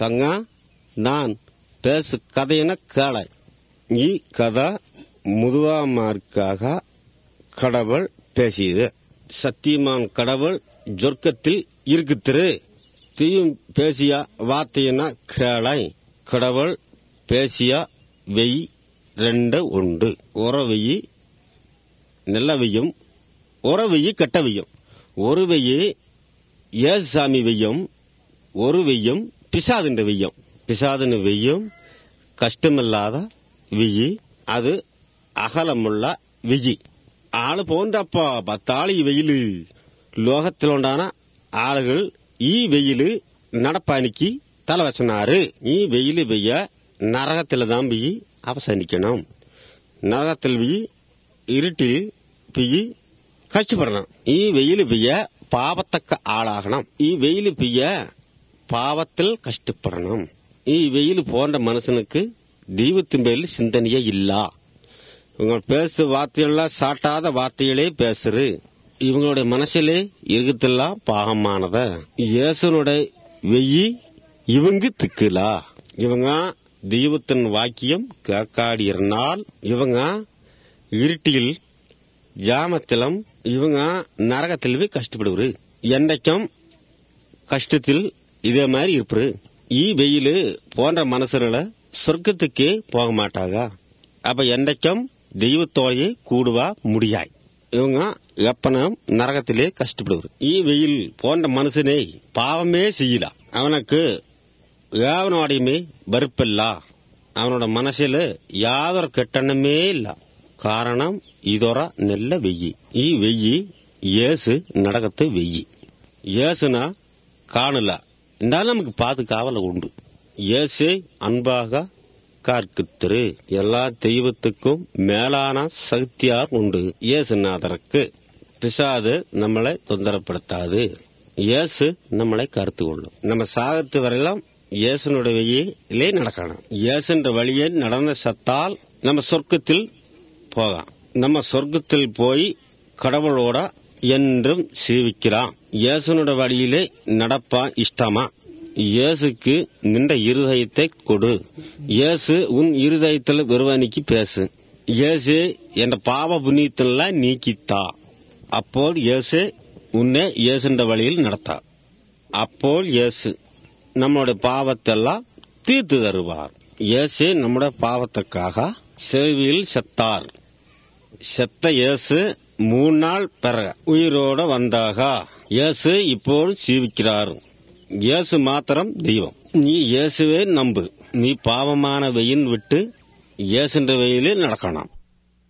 தங்க நான் பேசு கதையின கேளை ಈ கதை முதுவாமாருக்காக கடவுள் பேசியது சத்தியமான் கடவுள் சொர்க்கத்தில் இருக்குத்திரு தீயும் பேசிய வார்த்தையின கேளை கடவுள் பேசிய வெய் ரெண்டு உண்டு உறவெய்யி நல்ல வெய்யும் உறவெய்யி கெட்ட வெய்யும் ஒரு வெய்யி ஏசுசாமி வெய்யும் ஒரு வெய்யும் பிசாதின்ற வெய்யும் பிசாதின வெய்யும் கஷ்டமில்லாத வெய்யி அது அகலமுள்ள வெய்யி ஆளு போன்றப்பா பத்தாளி வெயில் லோகத்தில் உண்டான ஆளுகள் ഈ വെയില് നടപ്പാനിക്ക് തല വച്ചനാറ് ഈ വെയില് പെയ്യ നരകത്തിൽ താൻ പെയ്യ് അവസാനിക്കണം നരകത്തിൽ പെയ്യ് ഇരുട്ടിൽ പെയ്യ് കഷ്ടപ്പെടണം ഈ വെയില് പെയ്യ പാപത്തക്ക ആളാകണം ഈ വെയില് പെയ്യ പാവത്തിൽ കഷ്ടപ്പെടണം ഈ வெயில் போன்ற மனுஷனுக்கு தெய்வத்தின் பேரில் சிந்தனையே இல்ல இவங்க பேசு வார்த்தையெல்லாம் சாட்டாத வார்த்தைகளே பேசுறு இவங்களுடைய மனசிலே இருக்கத்தெல்லாம் பாகமானத இயேசுனுடைய வெயி இவங்க திக்குலா இவங்க தெய்வத்தின் வாக்கியம் கேட்காடி இருந்தால் இவங்க இருட்டியில் ஜாமத்திலும் இவங்க நரகத்தில் போய் கஷ்டப்படுவாரு என்னைக்கும் கஷ்டத்தில் இதே மாதிரி இருப்பாரு ஈ வெயில் போன்ற மனுஷர்களை சொர்க்கத்துக்கே போக மாட்டாங்க அப்ப என்னைக்கும் தெய்வத்தோடையே கூடுவா முடியாய் இவங்க எப்பனும் நரகத்திலே கஷ்டப்படுவார் ஈ வெயில் போன்ற மனுஷனை பாவமே செய்யல அவனுக்கு யாவனோடையுமே வெறுப்பில்ல அவனோட மனசுல யாதொரு கெட்டணமே இல்ல காரணம் இதோர நல்ல வெய்யி ஈ வெய்யி ஏசு நடக்கத்து வெய்யி ஏசுனா காணல இருந்தாலும் நமக்கு பாதுகாவல உண்டு ஏசு அன்பாக கார்க்குத்திரு எல்லா தெய்வத்துக்கும் மேலான சக்தியார் உண்டு இயேசுநாதருக்கு பிசாது நம்மளை தொந்தரப்படுத்தாது இயேசு நம்மளை கருத்து கொள்ளும் நம்ம சாகத்து வரையிலும் இயேசுனுடைய வழியிலே நடக்கணும் இயேசுன்ற வழியை நடந்த சத்தால் நம்ம சொர்க்கத்தில் போகலாம் நம்ம சொர்க்கத்தில் போய் கடவுளோட என்றும் சேவிக்கலாம் இயேசுனுடைய வழியிலே நடப்பா இஷ்டமா இயேசுக்கு நின்ற இருதயத்தை கொடு இயேசு உன் இருதயத்தில் வெறுவானிக்கு பேசு இயேசு என்ற பாவ புண்ணியத்தெல்லாம் நீக்கித்தா அப்போல் இயேசு உன்னை இயேசுன்ற வழியில் நடத்தா அப்போல் இயேசு நம்மளுடைய பாவத்தெல்லாம் தீர்த்து தருவார் இயேசு நம்முடைய பாவத்துக்காக செவியில் செத்தார் செத்த இயேசு மூணு நாள் பிறக உயிரோட வந்தாக இயேசு இப்போது ஜீவிக்கிறார் இயேசு மாத்திரம் தெய்வம் நீ இயேசுவே நம்பு நீ பாவமான வெயின் விட்டு இயேசுன்ற வெயிலே நடக்கணும்